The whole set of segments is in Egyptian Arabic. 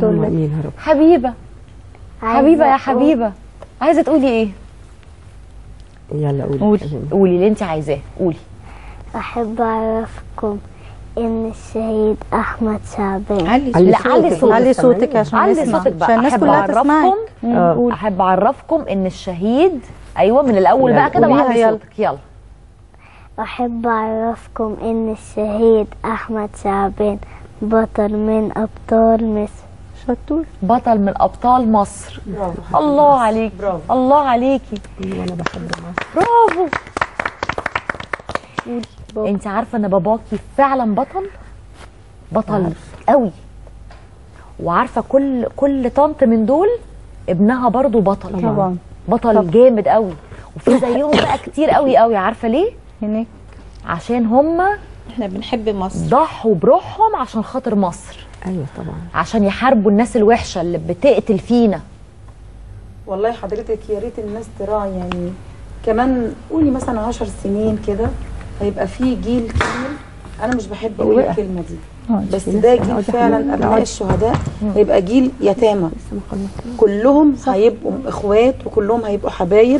اللهم لله امين يا رب حبيبه حبيبه يا عايزة أقول- حبيبه عايزه تقولي ايه يلا قولي قولي حبيبي. قولي اللي انت عايزاه قولي أحب أعرفكم إن الشهيد أحمد شعبان علي علي لا صوتك. علي صوتك علي صوتك عشان علي نسمع صوتك بقى عشان الناس أحب كلها تسمعك أعرفكم- مم، آه. قول. احب اعرفكم ان الشهيد ايوه من الاول يلا، بقى كده قوليها وعلي يلا. صوتك يلا أحب أعرفكم إن الشهيد أحمد شعبان بطل من أبطال مصر شطور بطل من ابطال مصر الله عليك الله عليكي وانا بحب مصر برافو انت عارفه ان باباكي فعلا بطل بطل قوي وعارفه كل كل طنط من دول ابنها برضو بطل طبعا بطل طبعا. جامد قوي وفي زيهم بقى كتير قوي قوي عارفه ليه هناك عشان هم احنا بنحب مصر ضحوا بروحهم عشان خاطر مصر ايوه طبعا عشان يحاربوا الناس الوحشه اللي بتقتل فينا والله حضرتك يا ريت الناس تراعي يعني كمان قولي مثلا عشر سنين كده هيبقى في جيل كامل انا مش بحب اقول أيوة. الكلمه دي آه، بس لسه ده أنا جيل قلت فعلا حبيبي. ابناء قعدي. الشهداء هيبقى جيل يتامى لسه ما خلصنا كلهم هيبقوا اخوات وكلهم هيبقوا حبايب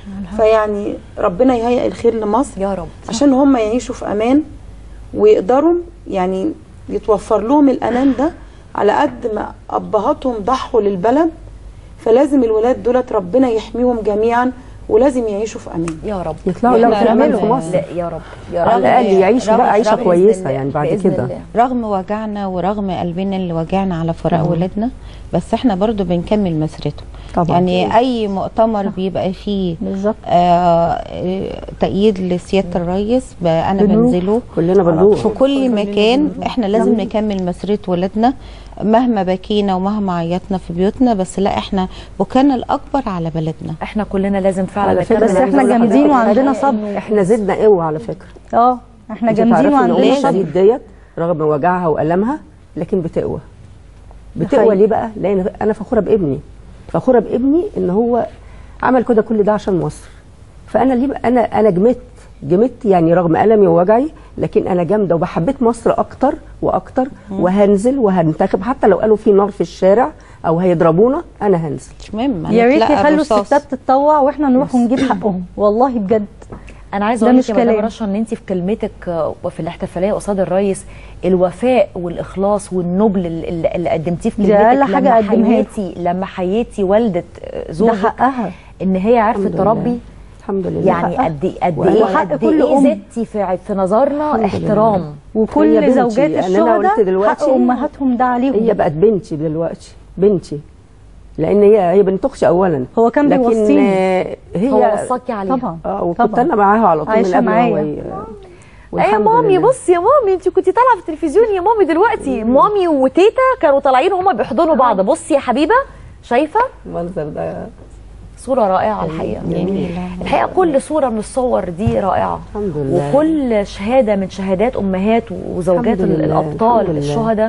فيعني ربنا يهيئ الخير لمصر يا رب عشان هم يعيشوا في امان ويقدروا يعني يتوفر لهم الامان ده على قد ما ابهاتهم ضحوا للبلد فلازم الولاد دولت ربنا يحميهم جميعا ولازم يعيشوا في امان يا رب يطلعوا يا لو رب. في امان رغم- في مصر لا يا رب يا على رب الاقل يعيشوا رغم- بقى عيشه رغم كويسه بإذن يعني بعد الله. كده بإذن رغم وجعنا ورغم قلبنا اللي وجعنا على فراق ولادنا بس احنا برضو بنكمل مسيرتهم طبعا يعني اي مؤتمر بيبقى فيه بالظبط آه آه، تأييد لسيادة الرئيس ب- انا بنروح. بنزله كلنا بنروح في كل مكان احنا لازم نكمل مسيرة ولادنا مهما بكينا ومهما عيطنا في بيوتنا بس لا احنا بكانا الاكبر على بلدنا احنا كلنا لازم فعلا على فكرة نكمل بس أنا احنا عايزة أقول جامدين لحضرتك وعندنا حاجة. صبر احنا زدنا قوه على فكره اه احنا انت جامدين تعرفي ان وعندنا ام صبر الشهيد ديت رغم وجعها والمها لكن بتقوى بتقوى حقيقي. ليه بقى لان انا فخوره بابني فخوره بابني ان هو عمل كده كل ده عشان مصر فانا ليه بقى- انا انا جمدت جمدت يعني رغم المي ووجعي لكن انا جامده وبحبيت مصر اكتر واكتر وهنزل وهنتخب حتى لو قالوا في نار في الشارع او هيضربونا انا هنزل مش مهم يا ريت هنتلقى يخلوا الرصاص. الستات تتطوع واحنا نروح ونجيب حقهم والله بجد انا عايزه ده اقول مش لك يا مدام كلام. رشا ان انت في كلمتك آه، وفي الاحتفاليه قصاد الرئيس الوفاء والاخلاص والنبل اللي, اللي قدمتيه في دي كلمتك أقل حاجة لما أقدمها له. حييتي لما حييتي والده آه، ده زوجك حقها ان هي عرفت الحمد لله. تربي الحمد لله يعني حقها. قد قد وأنا ايه وحق قد كل ايه أم. زدتي في في نظرنا الحمد لله. احترام هي وكل بنتي. زوجات يعني أنا قلت الشهداء دلوقتي حق امهاتهم ده عليهم هي بقت بنتي دلوقتي بنتي لان هي هي بنت اختي اولا هو كان لكن بيوصيني آه، هي هو وصاكي عليها طبعا اه وكنت طبعا. انا معاها على طول من عايشة قبل ما هو معايا. ي- يا والحمد مامي لله. بصي يا مامي انت كنت طالعه في التلفزيون يا مامي دلوقتي مامي وتيتا كانوا طالعين هما بيحضنوا بعض بصي يا حبيبه شايفه المنظر ده صوره رائعه الحقيقه الحقيقه كل صوره من الصور دي رائعه الحمد لله وكل شهاده من شهادات امهات وزوجات الحمد لله، الابطال الحمد لله. الشهداء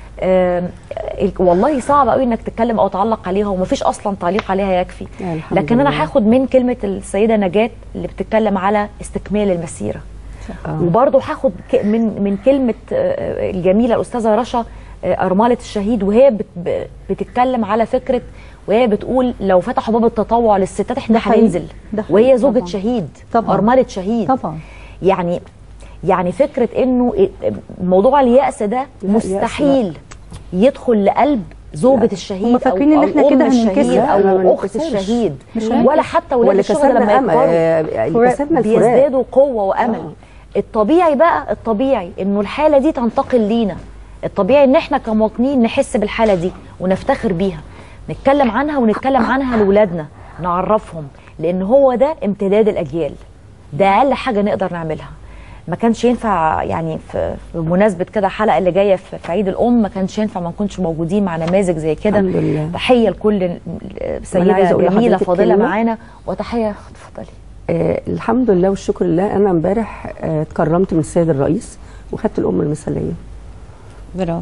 آم، ال- والله صعب قوي انك تتكلم او تعلق عليها ومفيش اصلا تعليق عليها يكفي آه، الحمد لكن انا لله. هاخد من كلمه السيده نجاه اللي بتتكلم على استكمال المسيره آه. وبرضه هاخد ك- من من كلمه آه، الجميله الاستاذه رشا آه، ارمله الشهيد وهي بت- ب- بتتكلم على فكره وهي بتقول لو فتحوا باب التطوع للستات احنا ده حقيقي. هننزل ده حقيقي. وهي زوجة طبعاً. شهيد طبعاً. ارمله شهيد طبعا يعني يعني فكره انه موضوع اليأس ده لا، مستحيل يدخل لقلب زوجة لا. الشهيد هم فاكرين أو إن إحنا أو أم كده الشهيد هننكسر. لا، او ما اخت ننكسرش. الشهيد مش ولا حتى ولاد ولا الشهداء لما كسرنا امل يكبروا آه، اللي كسرنا الفراق بيزدادوا قوه وامل آه. الطبيعي بقى الطبيعي انه الحاله دي تنتقل لينا الطبيعي ان احنا كمواطنين نحس بالحاله دي ونفتخر بيها نتكلم عنها ونتكلم عنها لاولادنا نعرفهم لان هو ده امتداد الاجيال ده اقل حاجه نقدر نعملها ما كانش ينفع يعني في في بمناسبه كده الحلقه اللي جايه في في عيد الام ما كانش ينفع ما نكونش موجودين مع نماذج زي كده الحمد لله. تحيه لكل عايزة سيده أقول جميله لحضرتك فاضله كلمة. معانا وتحيه اتفضلي آه الحمد لله والشكر لله انا امبارح آه اتكرمت من السيد الرئيس وخدت الام المثاليه برافو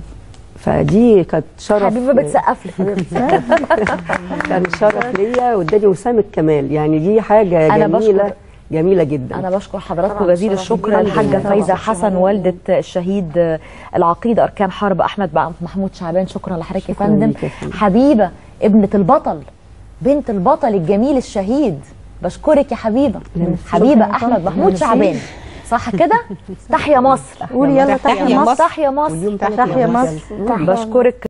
فدي كانت شرف حبيبه بتسقف لي حبيبتي كان شرف ليا واداني وسام الكمال يعني دي حاجه أنا جميله بشكر. جميله جدا انا بشكر حضراتكم طبعاً جزيل شرف الشكر لينا الحاجه جداً. فايزه طبعاً حسن شرف والده الشهيد آه، العقيد اركان حرب احمد بقى محمود شعبان شكرا لحضرتك يا شكراً فندم ليك يا فندم. حبيبه ابنه البطل بنت البطل الجميل الشهيد بشكرك يا حبيبه حبيبه شكراً. احمد محمود ميرسي. شعبان صح كده تحيا مصر قولي يلا تحيا تحيا مصر. مصر تحيا مصر واليوم تحيا مصر بشكرك